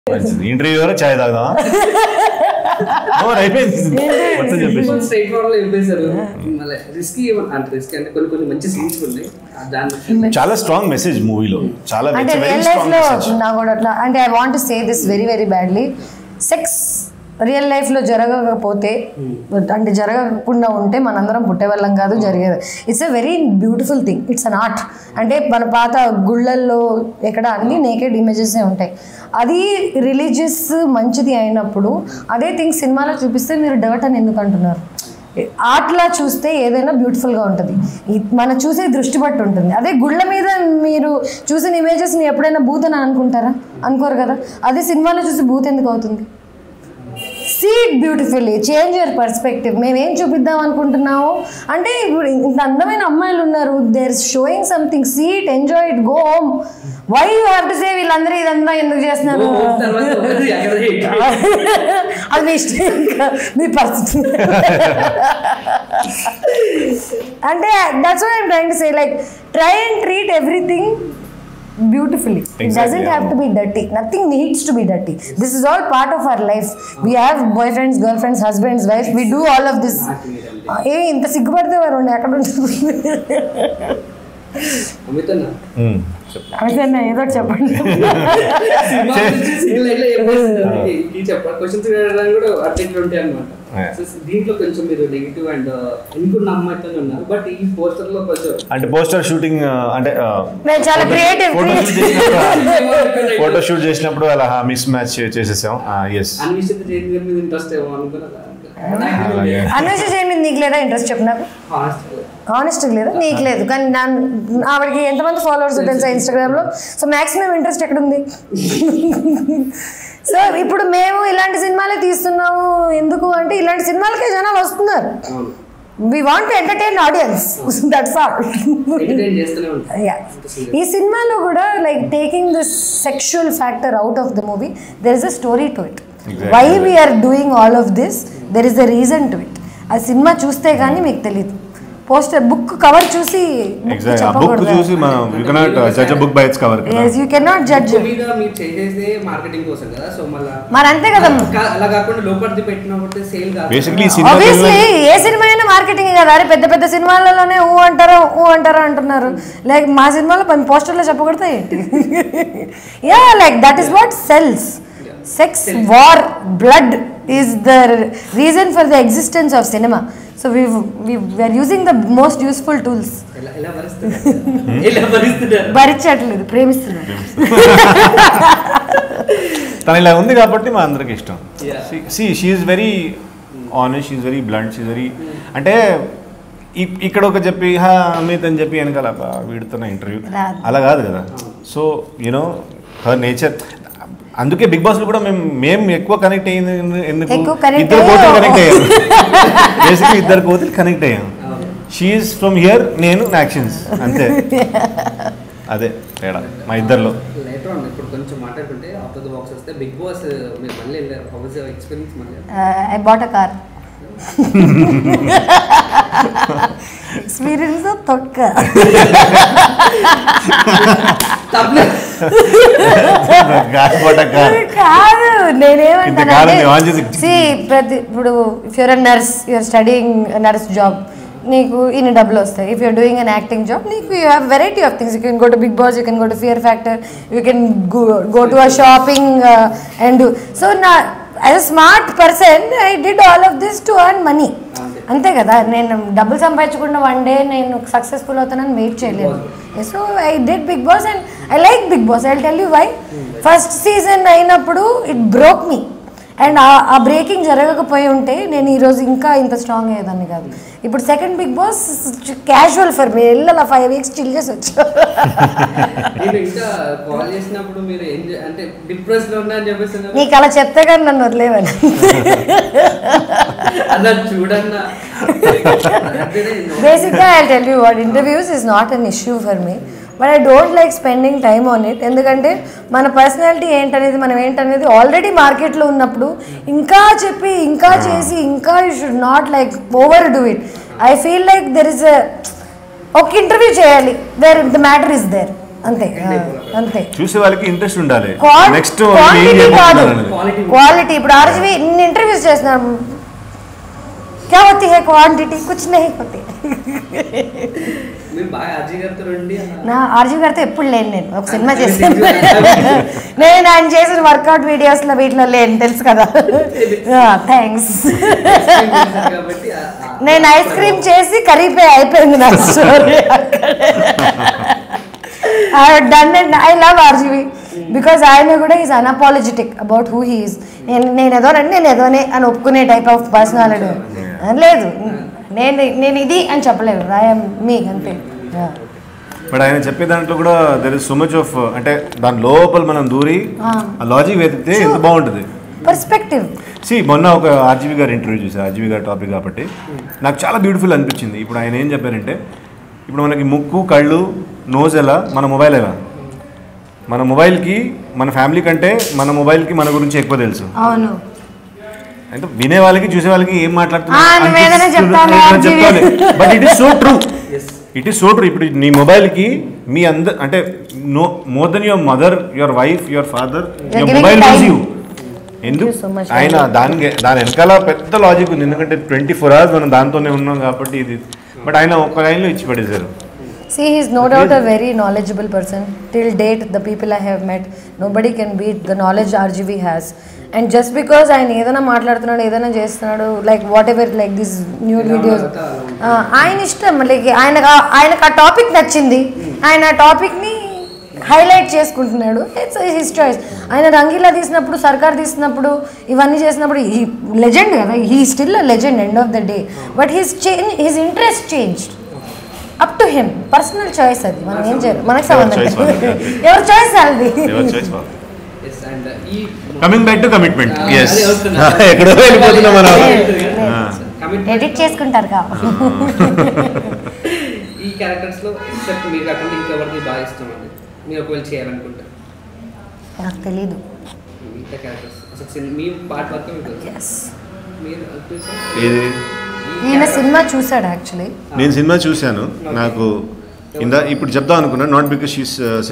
Interview వరకు చాయ్ తాగుదామా ఓ, అయిపోయింది మొత్తం చెప్పేసి స్ట్రైట్ ఫార్వర్డ్ చెప్పేశారు మళ్ళీ రిస్కీ అంటే రిస్క్ అంటే కొన్ని కొన్ని మంచి సీన్స్ ఉన్నాయి ఆ దాన్ని చాలా స్ట్రాంగ్ మెసేజ్ మూవీలో చాలా అంటే వెరీ రియల్ లైఫ్ స్ట్రాంగ్ లో మెసేజ్ నాకు కూడా అట్లా అంటే I want say this very very badly sex real life లో జరగకపోతే అంటే జరగకుండా ఉంటే మనందరం పుట్టేవాళ్ళం కాదు జరిగేది it's a very beautiful thing it's an art అంటే మన పాత గుళ్ళల్లో ఎక్కడ అన్ని నేకెడ్ ఇమేజెస్ ఉంటాయి అది రిలీజియస్ మంచిది అయినప్పుడు అదే థింగ్ సినిమాలో చూపిస్తే మీరు డర్ట్ అని ఎందుకు అంటున్నారు ఆర్ట్లా చూస్తే ఏదైనా బ్యూటిఫుల్గా ఉంటుంది ఈ- మన చూసే దృష్టి బట్టి ఉంటుంది అదే గుళ్ళ మీద మీరు చూసిన ఇమేజెస్ని ఎప్పుడైనా భూత్ అని అనుకుంటారా అనుకోరు కదా అదే సినిమాలో చూసి భూత్ ఎందుకు అవుతుంది see it beautifully change your perspective మేమేం చూపిద్దాం అనుకుంటున్నాము అంటే ఇప్పుడు ఇంత అందమైన అమ్మాయిలు ఉన్నారు there showing something see it enjoy it go home why you have to say వీళ్ళందరూ ఇదంతా ఎందుకు చేస్తున్నారు తర్వాత ఒకటి అక్కడ hit. అది మీ ఇష్టం ఇంకా మీ పరిస్థితి అంటే that's what I'm trying to say like try and treat everything beautifully it Exactly, doesn't have to be dirty nothing needs to be dirty this is all part of our life we have boyfriends girlfriends husbands wife we do all of this ఏ ఇంత సిగ్గుపడితే వారు ఉండే ఎక్కడ ఉంటుంది అమితన్న అయితే ఏదో ఒకటి చెప్పండి సినిమా గురించి single line లో చెప్పేస్తున్నారు. ఈ- ఈ చెప్పాలి క్వశ్చన్స్ అడగడానికి కూడా అర్జెంట్ ఉంటాయి అనమాట Yeah. దీంట్లో కొంచెం మీరు నెగిటివ్ అండ్ ఎన్నుకున్న అమ్మాయితోనే ఉన్నారు బట్ ఈ పోస్టర్ లో కొంచెం అంటే పోస్టర్ షూటింగ్ అంటే నేను చాలా క్రియేటివ్ ఫోటో షూట్ చేసినప్పుడు ఫోటో షూట్ చేసినప్పుడు అలా మిస్ మ్యాచ్ చేసేసాం ఎస్ అన్విషిత చేంజ్ మీద ఇంట్రెస్ట్ ఏమో అలాగే. అన్వేషణ చేయండి నీకు లేదా ఇంట్రెస్ట్ చెప్పు నాకు ఆనెస్ట్ లేదు నీకు లేదు కానీ నా ఆవిడకి ఎంతమంది ఫాలోవర్స్ తెలుసా ఇన్స్టాగ్రామ్ లో సో మాక్సిమం ఇంట్రెస్ట్ ఎక్కడ ఉంది సో ఇప్పుడు మేము ఇలాంటి సినిమాలే తీస్తున్నాము ఎందుకు అంటే ఇలాంటి సినిమాలకే జనాలు వస్తున్నారు we want entertain audience that's all entertain చేస్తూనే ఉంటారు ఈ సినిమాలో కూడా like taking this sexual factor out of the movie there is a story to it Exactly. Why we're doing all of this there is a reason to it ఆ cinema చూస్తే కానీ మీకు తెలియదు పోస్టర్ బుక్ కవర్ చూసి exact ఆ book చూసి మనం you cannot judge book by its cover కదా you can not judge Book మీద మీరు చేసేదే మార్కెటింగ్ కోసం కదా సో మళ్ళీ మరి అంతే కదా అలా కాకుండా లోపలిది పెట్టినప్పుడు సేల్ కాదు బేసిక్లీ సినిమా ఆబ్వియస్లీ ఏ సినిమా అయినా మార్కెటింగ్ కదా అరే పెద్ద పెద్ద సినిమాలలోనే ఊ అంటారో ఊ అంటారో అంటున్నారు లైక్ మా సినిమాలో పని పోస్టర్లో చెప్పకూడదా ఏంటి yeah like that is what sells sex war blood is the reason for the existence of cinema so we we're using the most useful tools ఎలా ఎలా భరిస్తున్నారు ఎలా భరిస్తున్నారు భరించట్లేదు ప్రేమిస్తున్నారు తను ఇలా ఉంది కాబట్టి మా అందరికి ఇష్టం Yeah. సి she's very honest she's very blunt she's very అంటే ఇ- ఇక్కడ ఒక చెప్పి హా అమిత్ అని చెప్పి వెనకాల "అబ్బా, వీడితో ఇంటర్వ్యూ రాదు. అలా కాదు కదా సో యూనో హర్ నేచర్ అందుకే బిగ్ బాస్ లో కూడా మేము మేము ఎక్కువ కనెక్ట్ అయ్యింది ఎందుకు ఎక్కువ connect ఇద్దరు కోతులు అయ్యాం. కనెక్ట్ అయ్యాం బేసిక్లీ ఇద్దరు కోతులు కనెక్ట్ అయ్యాం షీఈస్ ఫ్రమ్ హియర్ నేను యాక్షన్స్ అంతే అదే తేడా మా ఇద్దరిలో లేటర్ ఆన్ ఇప్పుడు కొంచెం మాట్లాడుకుంటే ఆఫ్టర్ ద బాక్స్ వస్తే బిగ్ బాస్ మీరు మళ్ళీ వెళ్ళారు హౌస్ ఎక్స్పీరియన్స్ మళ్ళీ I bought a car experience తొక్క గాలిపట కార్ కాదు ఇంత కాలం నేను ఆన్ చేసి- సి ప్రతి ఇప్పుడు if you're a nurse you're studying nurse job నీకు ఇన్ని డబ్బులు వస్తాయి if you're doing an acting job నీకు you have variety of things you can go to Bigg Boss you can go to fear factor you can go to a shopping and so నా as a smart person I did all of this to earn money అంతే కదా నేను డబ్బులు సంపాదించకుండా one day నేను successful అవుతానని wait చేయలేదు so I did Bigg Boss and I like Bigg Boss I tell you why first season అయినప్పుడు it broke me and ఆ బ్రేకింగ్ జరగకపోయి ఉంటే నేను ఈరోజు ఇంకా ఇంత స్ట్రాంగ్ అయ్యేదాన్ని కాదు ఇప్పుడు second Bigg Boss casual for me వెళ్ళాల ఫైవ్ వీక్స్ చిల్ చేసి వచ్చా నేను ఇంకా కాల్ చేసినప్పుడు మీరు ఎంజాయ్ అంటే డిప్రెస్ లో ఉన్నా అని చెప్పేసి నీకు అలా చెప్తే కానీ నన్ను వదిలేవని అలా చూడన్నా బేసిక్గా I tell you what interviews is not an issue for me but I don't like spending time on it ఎందుకంటే మన పర్సనాలిటీ ఏంటనేది మనం ఏంటనేది ఆల్రెడీ మార్కెట్లో ఉన్నప్పుడు ఇంకా చెప్పి ఇంకా చేసి ఇంకా you should not like over do it I feel like there is ఒక ఇంటర్వ్యూ చేయాలి there the matter is there అంతే ఆ, అంతే చూసే వాళ్ళకి ఇంట్రెస్ట్ ఉండాలి క్వాన్- నెక్స్ట్ క్వాంటిటీ కాదు Quality. క్వాలిటీ ఇప్పుడు ఆర్జీవి ఇన్ని ఇంటర్వ్యూస్ చేస్తున్నాం क्या होती है क्वांटिटी कुछ नहीं होती మీరు బాగా అజయ్ గారితో రండి అలా నా ఆర్జీవి గారితో ఎప్పుడు లేను నేను ఒక సినిమా చేస్తాను నేను ఆయన చేసిన వర్కౌట్ వీడియోస్లో వీటిలో లేను తెలుసు కదా థ్యాంక్స్ explain చేశారు కాబట్టి ఆ- ఆ- నేను ఐస్ క్రీమ్ చేసి కరిగిపోయి అయిపోయింది నా story I done and I love RGV because ఆయన కూడా is unapologetic about who he's నేను నేను ఏదోనండి నేను ఏదోనే అని ఒప్పుకునే టైప్ ఆఫ్ పర్సనాలిటీ లేదు నేను నేను ఇది అని చెప్పలేదు ఐఎమ్ మీ అంతే Yeah. బట్ ఆయన చెప్పే దాంట్లో కూడా there is so much of అంటే దాని లోపల మనం దూరి ఆ లాజిక్ వెతికితే ఎంత బాగుంటుంది పర్స్పెక్టివ్ సి మొన్న ఒక ఆర్జీవి గారు ఇంటర్వ్యూ చూసా ఆర్జీవి గారి టాపిక్ కాబట్టి నాకు చాలా బ్యూటిఫుల్ అనిపించింది ఇప్పుడు ఆయన ఏం చెప్పారంటే ఇప్పుడు మనకి ముక్కు కళ్ళు నోజ్ ఎలా మన మొబైల్ ఎలా మన మొబైల్కి మన ఫ్యామిలీ కంటే మన మొబైల్కి మన గురించి ఎక్కువ తెలుసు అవును అంటే వినే వాళ్ళకి చూసే వాళ్ళకి ఏం ఆ, నువ్వు ఏదైనా చెప్తావులే, RGV. But it is so true Yes. It is so true ఇప్పుడు నీ మొబైల్కి మీ అందర్ అంటే no more than your mother your wife your father You're your giving mobile time. Use you ఎందుకు Thank you so much, ఆయన దానికి దాని వెనకాల పెద్ద లాజిక్ ఉంది ఎందుకంటే ట్వంటీ ఫోర్ అవర్స్ మనం దాంతోనే ఉన్నాం కాబట్టి ఇది బట్ ఆయన ఒక లైన్లో ఇచ్చి పడేశారు See, he's no doubt a very knowledgeable person. Till date, the people I have met, nobody can beat the knowledge RGV has. And just because ఆయన ఏదైనా మాట్లాడుతున్నాడు ఏదైనా చేస్తున్నాడు like whatever like this new ఎలా videos ఉన్నారో అలా ఆయన ఇష్టం లైక్ ఆయన ఆయనకు ఆ టాపిక్ నచ్చింది ఆయన ఆ టాపిక్ని హైలైట్ చేసుకుంటున్నాడు ఇట్స్ హిస్ చాయిస్ ఆయన రంగీలా తీసినప్పుడు సర్కార్ తీసినప్పుడు ఇవన్నీ చేసినప్పుడు ఈ లెజెండ్ కదా he still a legend end of the day but his change his interest change up to him personal choice అది మనం ఏం చేయాలి మనకు సంబంధం choice లేదు. వాళ్ళది. ఎవరి చాయిస్ అది Yes, and ఈ కమింగ్ బ్యాక్ టు కమిట్మెంట్ ఆ, ఎస్ అదే వస్తున్నా. ఎక్కడో వెళ్ళిపోతున్నాం మనం Commitment. ఎడిట్ చేసుకుంటారు కా ఈ క్యారెక్టర్స్ లో ఎక్సెప్ట్ మీరు కాకుండా ఇంకెవరిది బాగా ఇష్టం అండి మీరు ఒకవేళ చేయాలనుకుంటే నాకు తెలీదు మిగతా క్యారెక్టర్స్ అసలు సిన్- మీ పార్ట్ వరకు మీకు తెలుసు. ఎస్ మీరు తెలుసా? ఇది ఈ ఈయన character- సినిమా చూసాడు యాక్చువల్లీ నేను సినిమా చూశాను నాకు ఇందా ఇప్పుడు చెప్దాం అనుకున్నా నాట్ బికాస్ షీస్